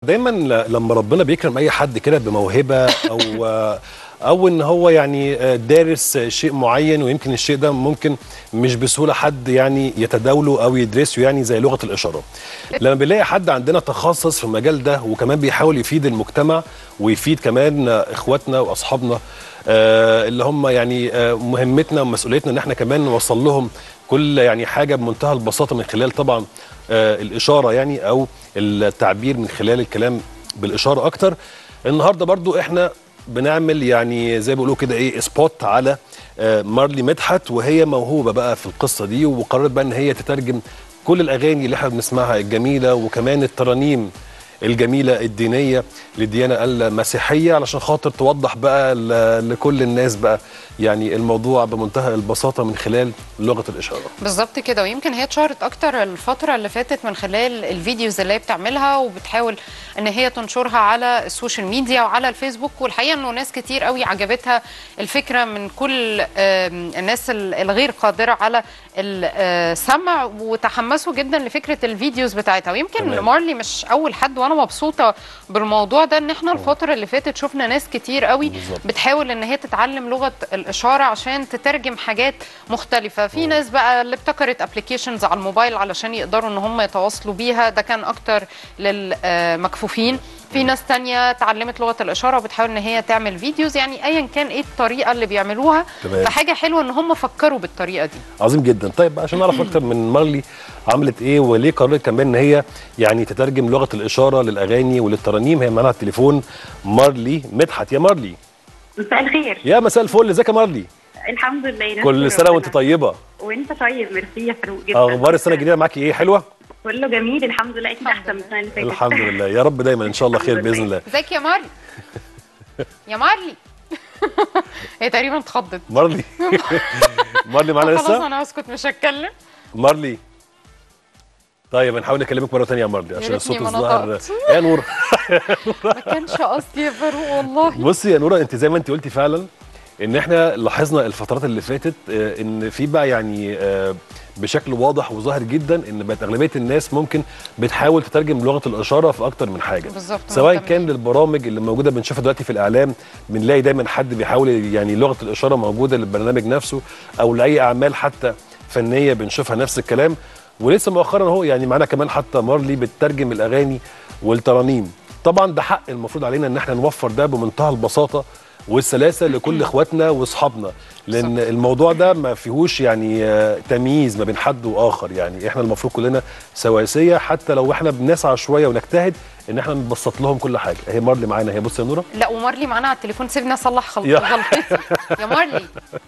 دايما ل- لما ربنا بيكرم اي حد كده بموهبه او او ان هو يعني دارس شيء معين ويمكن الشيء ده ممكن مش بسهوله حد يعني يتداوله او يدرسه يعني زي لغه الاشاره لما بنلاقي حد عندنا تخصص في المجال ده وكمان بيحاول يفيد المجتمع ويفيد كمان اخواتنا واصحابنا آه، اللي هم يعني آه، مهمتنا ومسؤوليتنا ان احنا كمان نوصل لهم كل يعني حاجه بمنتهى البساطه من خلال طبعا آه، الاشاره يعني او التعبير من خلال الكلام بالاشاره اكتر النهارده برضو احنا بنعمل يعني زي ما بيقولوا كده ايه سبوت على آه، مارلي مدحت وهي موهوبه بقى في القصه دي وقررت بقى ان هي تترجم كل الاغاني اللي احنا بنسمعها الجميله وكمان الترانيم الجميله الدينيه للديانه المسيحيه علشان خاطر توضح بقى ل- لكل الناس بقى يعني الموضوع بمنتهى البساطه من خلال لغه الاشاره بالظبط كده ويمكن هي اتشهرت اكتر الفتره اللي فاتت من خلال الفيديوز اللي هي بتعملها وبتحاول ان هي تنشرها على السوشيال ميديا وعلى الفيسبوك والحقيقه انه ناس كتير قوي عجبتها الفكره من كل آم، الناس ال- الغير قادره على السمع وتحمسوا جدا لفكره الفيديوز بتاعتها ويمكن تمام. مارلي مش اول حد وانا مبسوطه بالموضوع ده ان احنا الفتره اللي فاتت شفنا ناس كتير قوي بالظبط. بتحاول ان هي تتعلم لغه الاشاره عشان تترجم حاجات مختلفه في ناس بقى اللي ابتكرت ابلكيشنز على الموبايل علشان يقدروا ان هم يتواصلوا بيها ده كان اكتر للمكفوفين في ناس تانية اتعلمت لغه الاشاره وبتحاول ان هي تعمل فيديوز يعني ايا كان ايه الطريقه اللي بيعملوها تمام. فحاجه حلوه ان هم فكروا بالطريقه دي عظيم جدا طيب بقى عشان نعرف اكتر من مارلي عملت ايه وليه قررت كمان ان هي يعني تترجم لغه الاشاره للاغاني وللترانيم هي معانا على التليفون مارلي مدحت يا مارلي مساء الخير يا مساء الفل ازيك يا مارلي الحمد لله كل نشكر سنه وانت ربنا. طيبه وانت طيب ميرسي يا فاروق جدا اخبار السنه الجديده معاكي ايه حلوه كله جميل الحمد لله اكيد الحمد احسن من السنه اللي فاتت الحمد لله يا رب دايما ان شاء الله خير الحمد باذن لله. الله ازيك يا مارلي يا مارلي هي تقريبا اتخضت مارلي مارلي معانا خلاص لسه انا اسكت مش هتكلم مارلي طيب هنحاول نكلمك مره ثانيه يا مارلي عشان ريتني الصوت ما الظاهر نطقت. يا نور ما كانش قصدي يا فاروق والله بصي يا نورة انت زي ما انت قلتي فعلا ان احنا لاحظنا الفترات اللي فاتت آه، ان في بقى يعني آه، بشكل واضح وظاهر جدا ان بقت اغلبيه الناس ممكن بتحاول تترجم لغه الاشاره في اكتر من حاجه بالظبط، سواء مهتمين. كان للبرامج اللي موجوده بنشوفها دلوقتي في الاعلام بنلاقي دايما حد بيحاول يعني لغه الاشاره موجوده للبرنامج نفسه او لاي اعمال حتى فنيه بنشوفها نفس الكلام ولسه مؤخرا اهو يعني معانا كمان حتى مارلي بتترجم الاغاني والترانيم طبعا ده حق المفروض علينا ان احنا نوفر ده بمنتهى البساطه والسلاسه لكل اخواتنا واصحابنا لان الموضوع ده ما فيهوش يعني آه، تمييز ما بين حد واخر يعني احنا المفروض كلنا سواسيه حتى لو احنا بنسعى شويه ونجتهد ان احنا نبسط لهم كل حاجه هي مارلي معانا هي بص يا نوره لا ومارلي معانا على التليفون سيبني اصلح خل- يا. غلطتي يا مارلي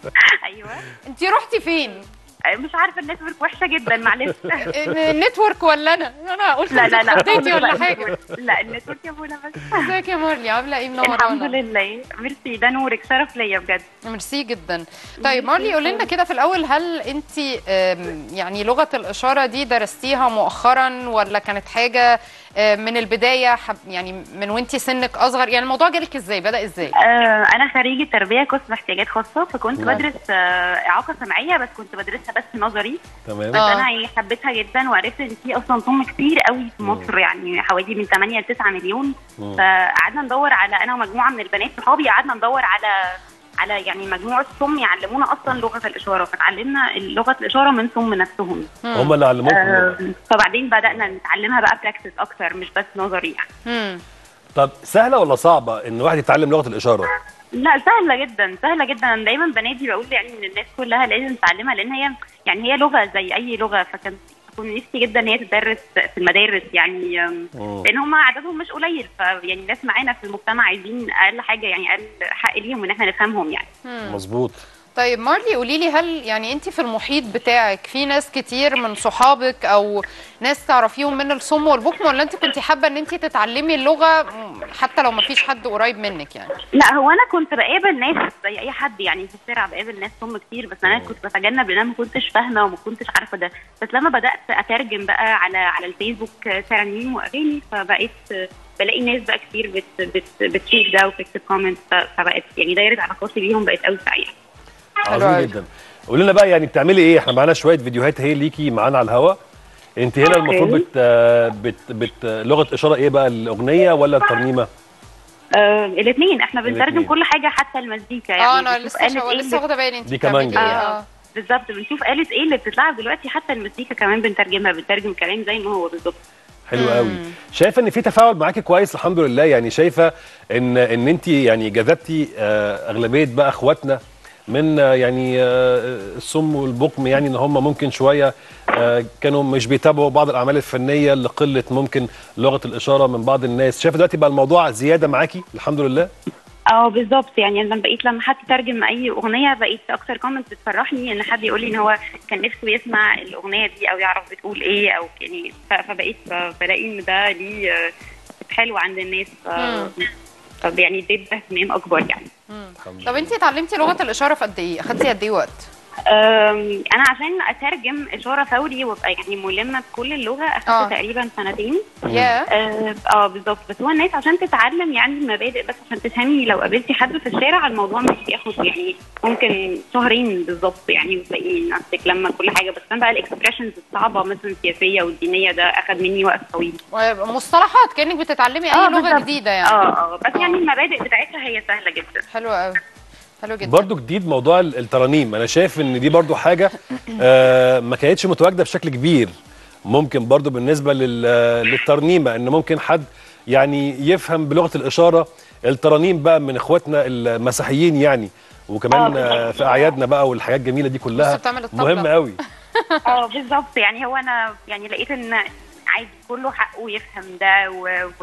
ايوه انت رحتي فين مش عارفه النتورك وحشه جدا معلش النتورك ولا انا انا قلت لا لا لا اتخضيتي ولا لا، حاجه لا النتورك يا بولا بس ازيك يا مارلي عامله ايه الحمد منورانا لله ميرسي ده نورك شرف ليا بجد ميرسي جدا طيب مارلي قولي لنا كده في الاول هل انت آم، يعني لغه الاشاره دي درستيها مؤخرا ولا كانت حاجه آم، من البدايه حب يعني من وانت سنك اصغر يعني الموضوع جالك ازاي بدا ازاي آه انا خريجه تربيه قسم احتياجات خاصه فكنت نعم. بدرس آه اعاقه سمعيه بس كنت بدرسها بس نظري تمام بس آه. انا يعني حبيتها جدا وعرفت ان في اصلا صم كتير قوي في مصر يعني حوالي من 8 ل 9 مليون فقعدنا ندور على انا ومجموعه من البنات صحابي قعدنا ندور على على يعني مجموعه صم يعلمونا اصلا لغه الاشاره فتعلمنا لغه الاشاره من صم نفسهم هم اللي علموكم آه فبعدين بدانا نتعلمها بقى براكتس اكتر مش بس نظري يعني مم. طب سهله ولا صعبه ان واحد يتعلم لغه الاشاره لا سهله جدا سهله جدا انا دايما بنادي بقول يعني ان الناس كلها لازم تتعلمها لان هي يعني هي لغه زي اي لغه فكان كنت نفسي جدا ان هي تدرس في المدارس يعني أم، مم. لان هم عددهم مش قليل فيعني الناس معانا في المجتمع عايزين اقل حاجه يعني اقل حق ليهم ان احنا نفهمهم يعني مظبوط طيب مارلي قولي لي هل يعني انت في المحيط بتاعك في ناس كتير من صحابك او ناس تعرفيهم من الصم والبكم ولا انت كنت حابه ان انت تتعلمي اللغه م- حتى لو ما فيش حد قريب منك يعني لا هو انا كنت بقابل ناس زي اي حد يعني في الشارع بقابل ناس صم كتير بس انا كنت بتجنب لان انا ما كنتش فاهمه وما كنتش عارفه ده بس لما بدات اترجم بقى على على الفيسبوك ترانيم واغاني فبقيت بلاقي ناس بقى كتير بت بت بتشوف ده وتكتب كومنت فبقت يعني دايره علاقاتي بيهم بقت اوسع يعني حلو عظيم أوي. جدا قولي لنا بقى يعني بتعملي ايه احنا معانا شويه فيديوهات هي ليكي معانا على الهوا انت هنا المفروض بت بت بت لغه اشاره ايه بقى الاغنيه ولا الترنيمه آه الاثنين احنا بنترجم الاتنين. كل حاجه حتى المزيكا يعني اه انا بنشوف لسه آلة شو... إيه لسه اللي- واخده بالي انت دي كمان بتعملي ايه اه اه بالظبط بنشوف آلة ايه اللي بتتلعب دلوقتي حتى المزيكا كمان بنترجمها بنترجم كلام زي ما هو بالظبط حلو قوي شايفه ان في تفاعل معاكي كويس الحمد لله يعني شايفه ان ان انت يعني جذبتي آه، اغلبيه بقى اخواتنا من آه، يعني آه، الصم والبكم يعني ان هم ممكن شويه آه، كانوا مش بيتابعوا بعض الاعمال الفنيه لقله ممكن لغه الاشاره من بعض الناس شايفه دلوقتي بقى الموضوع زياده معاكي الحمد لله اه بالظبط يعني انا بقيت لما حد ترجم اي اغنيه بقيت اكتر كومنت بتفرحني ان حد يقول لي ان هو كان نفسه يسمع الاغنيه دي او يعرف بتقول ايه او يعني ف- فبقيت ب- بلاقي ان ده ليه آه، حلو عند الناس ف... طب يعني اديت اهتمام اكبر يعني الحمد طب انت اتعلمتي لغه الاشاره في قد ايه اخدتي قد ايه وقت أم، انا عشان اترجم اشاره فوري وابقى يعني ملمه بكل اللغه اخدت آه. تقريبا سنتين يا اه آه، بالظبط بس هو الناس عشان تتعلم يعني المبادئ بس عشان تفهمي لو قابلتي حد في الشارع الموضوع مش بياخد يعني ممكن شهرين بالظبط يعني وتلاقي نفسك لما كل حاجه بس انا بقى الاكسبريشنز الصعبه مثلا السياسيه والدينيه ده اخد مني وقت طويل مصطلحات كانك بتتعلمي اي آه، لغه بالظبط. جديده يعني اه اه بس يعني المبادئ بتاعتها هي سهله جدا حلو قوي حلو جدا برضو جديد موضوع ال- الترانيم انا شايف ان دي برضو حاجه آه ما كانتش متواجده بشكل كبير ممكن برضو بالنسبه لل- للترنيمه ان ممكن حد يعني يفهم بلغه الاشاره الترانيم بقى من اخواتنا المسيحيين يعني وكمان آه. آه في اعيادنا بقى والحاجات الجميله دي كلها بص بتعمل الطبلة. مهم قوي اه بالظبط يعني هو انا يعني لقيت ان عادي كله حقه يفهم ده و, و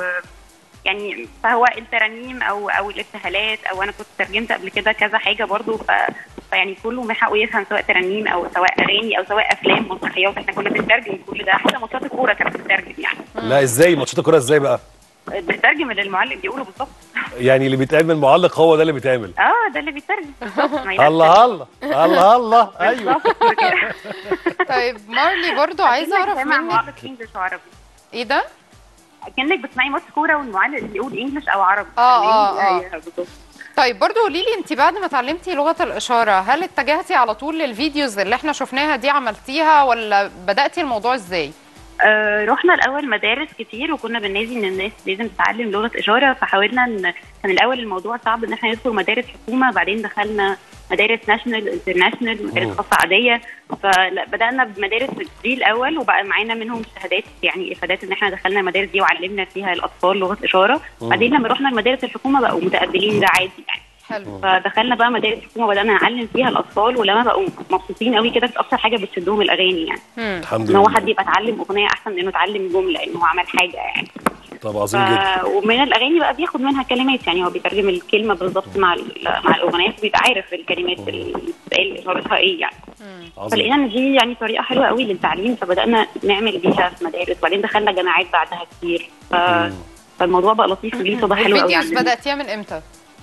يعني فهو الترانيم او او الابتهالات او انا كنت ترجمت قبل كده كذا حاجه برضو ف فيعني كله من حقه يفهم سواء ترانيم او سواء اغاني او سواء افلام مسرحيات احنا كنا بنترجم كل ده حتى ماتشات الكوره كانت بتترجم يعني لا ازاي ماتشات الكوره ازاي بقى بنترجم اللي المعلم بيقوله بالظبط يعني اللي بيتعمل معلق هو ده اللي بيتعمل اه ده اللي بيترجم بالظبط ما ينفعش. الله الله الله الله ايوه بالظبط كده. طيب مارلي برضو عايزه أكنك اعرف سامع منك معلق انجلش وعربي ايه ده كانك بتسمعي ماتش كوره والمعلق بيقول انجلش او عربي آه، فاهماني؟ آه، آه. أيوة، بالظبط. طيب برضو قولي لي انت بعد ما اتعلمتي لغه الاشاره هل اتجهتي على طول للفيديوز اللي احنا شفناها دي عملتيها ولا بداتي الموضوع ازاي آه، رحنا الاول مدارس كتير وكنا بننادي ان الناس لازم تتعلم لغه اشاره فحاولنا ان كان الاول الموضوع صعب ان احنا ندخل مدارس حكومه بعدين دخلنا مدارس ناشونال انترناشونال مدارس مم. خاصه عاديه فبدانا بمدارس دي الاول وبقى معانا منهم شهادات يعني افادات ان احنا دخلنا المدارس دي وعلمنا فيها الاطفال لغه اشاره بعدين لما رحنا المدارس الحكومه بقوا متقبلين ده عادي يعني حلو فدخلنا بقى مدارس حكومه بدانا نعلم فيها الاطفال ولما بقوا مبسوطين قوي كده كانت اكتر حاجه بتشدهم الاغاني يعني مم. الحمد ان هو لله حد يبقى اتعلم اغنيه احسن من انه اتعلم جمله انه هو عمل حاجه يعني طب عظيم جدا ف... ومن الاغاني بقى بياخد منها كلمات يعني هو بيترجم الكلمه بالظبط مع ال... مع الاغنيه فبيبقى عارف الكلمات اللي بتتقال اشارتها ايه يعني عظيم فلقينا ان دي يعني طريقه حلوه قوي للتعليم فبدانا نعمل بيها في مدارس وبعدين دخلنا جامعات بعدها كتير ف... فالموضوع بقى لطيف وليه صدى حلو قوي الفيديوز عندنا. بداتيها من امتى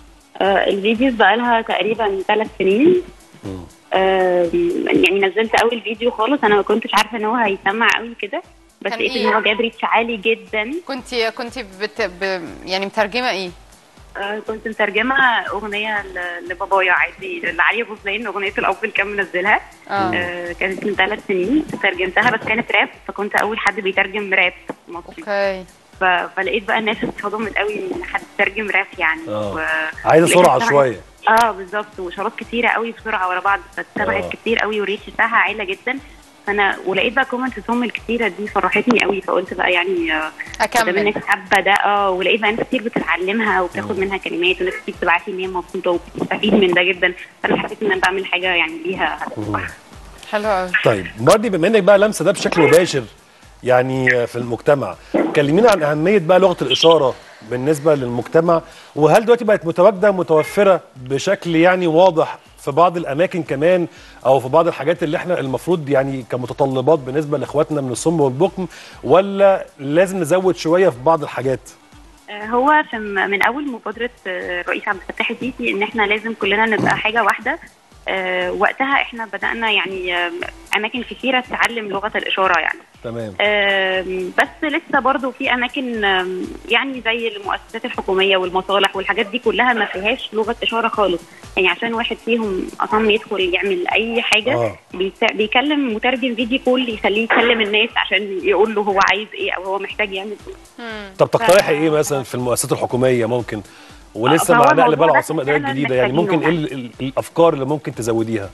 آه الفيديوز بقى لها تقريبا ثلاث سنين مم. آه يعني نزلت اول فيديو خالص انا ما كنتش عارفه ان هو هيسمع قوي كده بس كان لقيت إيه؟ ان هو جاب ريتش عالي جدا كنت كنت بت... ب... يعني مترجمه ايه آه كنت مترجمه اغنيه ل- لبابايا عادي لعلي غزلان اغنيه الاب اللي كان منزلها اه آه كانت من ثلاث سنين ترجمتها بس كانت راب فكنت اول حد بيترجم راب مصري اوكي ف... فلقيت بقى الناس اتصدمت قوي ان حد ترجم راب يعني آه. و... عايزه لقيتها سرعه سمعت- شويه اه بالظبط وشارات كتيره قوي بسرعه ورا بعض آه. فاتبعت كتير قوي والريتش بتاعها عالي جدا فانا ولقيت بقى كومنتس هم الكتيره دي فرحتني قوي فقلت بقى يعني آه، دام اكمل الناس حابه ده اه ولقيت بقى ناس كتير بتتعلمها وبتاخد منها كلمات وناس كتير بتبعت لي ان هي مبسوطه وبتستفيد من ده جدا فانا حسيت ان انا بعمل حاجه يعني ليها هدف صح. حلو قوي طيب ماردي بما انك بقى لامسه ده بشكل مباشر يعني في المجتمع كلمينا عن اهميه بقى لغه الاشاره بالنسبه للمجتمع وهل دلوقتي بقت متواجده متوفره بشكل يعني واضح في بعض الاماكن كمان او في بعض الحاجات اللي احنا المفروض يعني كمتطلبات بالنسبه لاخواتنا من الصم والبكم ولا لازم نزود شويه في بعض الحاجات آه، هو في م- من اول مبادره آه، الرئيس عبد الفتاح السيسي ان احنا لازم كلنا نبقى حاجه واحده آه، وقتها احنا بدانا يعني آم، اماكن كثيره تعلم لغه الاشاره يعني تمام آم، بس لسه برضو في اماكن آم، يعني زي المؤسسات الحكوميه والمصالح والحاجات دي كلها ما فيهاش لغه اشاره خالص يعني عشان واحد فيهم اصلا يدخل يعمل اي حاجه اه بيت- بيكلم مترجم فيديو كول يخليه يكلم الناس عشان يقول له هو عايز ايه او هو محتاج يعمل ايه مم. طب تقترحي ايه مثلا في المؤسسات الحكوميه ممكن ولسه آه، مع فهو نقل بقى الموضوع ده العاصمه الاداريه فعلاً الجديده يعني ممكن ايه محتاجينه. ال- ال- الافكار اللي ممكن تزوديها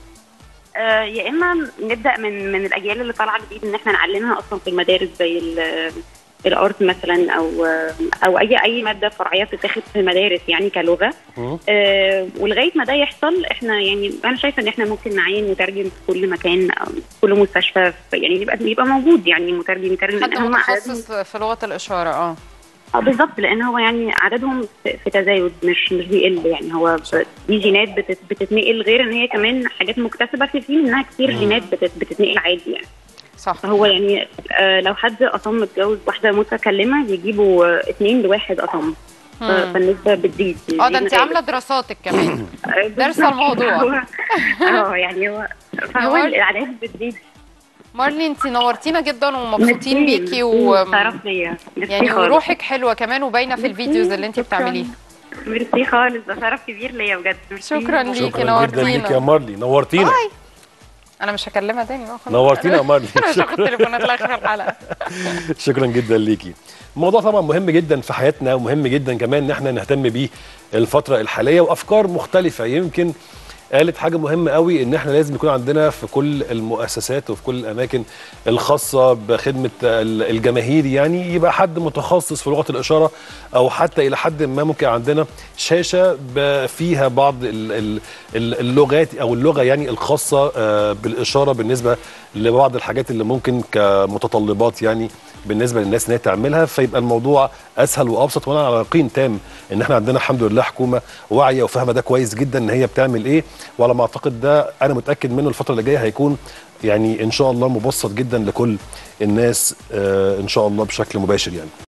آه، يا اما نبدا من من الاجيال اللي طالعه جديد ان احنا نعلمها اصلا في المدارس زي ال- الارت مثلا او او اي اي ماده فرعيه بتتاخد في المدارس يعني كلغه مم. آه، ولغايه ما ده يحصل احنا يعني انا شايفه ان احنا ممكن نعين مترجم في كل مكان أو في كل مستشفى في- يعني يبقى يبقى موجود يعني مترجم يترجم حد لأن هم عددهم- متخصص في لغه الاشاره اه اه بالظبط لان هو يعني عددهم في في تزايد مش مش بيقل يعني هو ب- دي جينات بتت بتتنقل غير ان هي كمان حاجات مكتسبه في في منها كتير جينات بتت صح بتتنقل عادي يعني فهو يعني آه لو حد اصم متجوز واحده متكلمه بيجيبوا آه، اتنين لواحد اصم ف- مم. فالنسبه بتزيد اه ده انت عامله دراساتك كمان آه، دارسة بالظبط. الموضوع. هو- اه يعني هو فهو هو- الاعداد بتزيد مارلي انت نورتينا جدا ومبسوطين ميرسي، بيكي ميرسي، و شرف ليا ميرسي يعني خالص. وروحك حلوه كمان وباينه في ميرسي، الفيديوز اللي انت شكراً. بتعمليها ميرسي خالص ده شرف كبير ليا بجد ميرسي. شكراً ليكي، شكرا جدا نورتينا. ليك يا مارلي نورتينا باي. انا مش هكلمها تاني بقى خلاص. نورتينا يا مارلي انا مش هاخد تليفونات لاخر الحلقه شكرا جدا ليكي الموضوع طبعا مهم جدا في حياتنا ومهم جدا كمان ان احنا نهتم بيه الفتره الحاليه وافكار مختلفه يمكن قالت حاجه مهمه قوي ان احنا لازم يكون عندنا في كل المؤسسات وفي كل الاماكن الخاصه بخدمه ال- الجماهير يعني يبقى حد متخصص في لغه الاشاره او حتى الى حد ما ممكن عندنا شاشه ب- فيها بعض ال- ال- ال- اللغات او اللغه يعني الخاصه آه، بالاشاره بالنسبه لبعض الحاجات اللي ممكن كمتطلبات يعني بالنسبه للناس ان هي تعملها فيبقى الموضوع اسهل وابسط وانا على يقين تام ان احنا عندنا الحمد لله حكومه واعيه وفاهمه ده كويس جدا ان هي بتعمل ايه وعلى ما اعتقد ده انا متاكد منه الفتره اللي جايه هيكون يعني ان شاء الله مبسط جدا لكل الناس آه، ان شاء الله بشكل مباشر يعني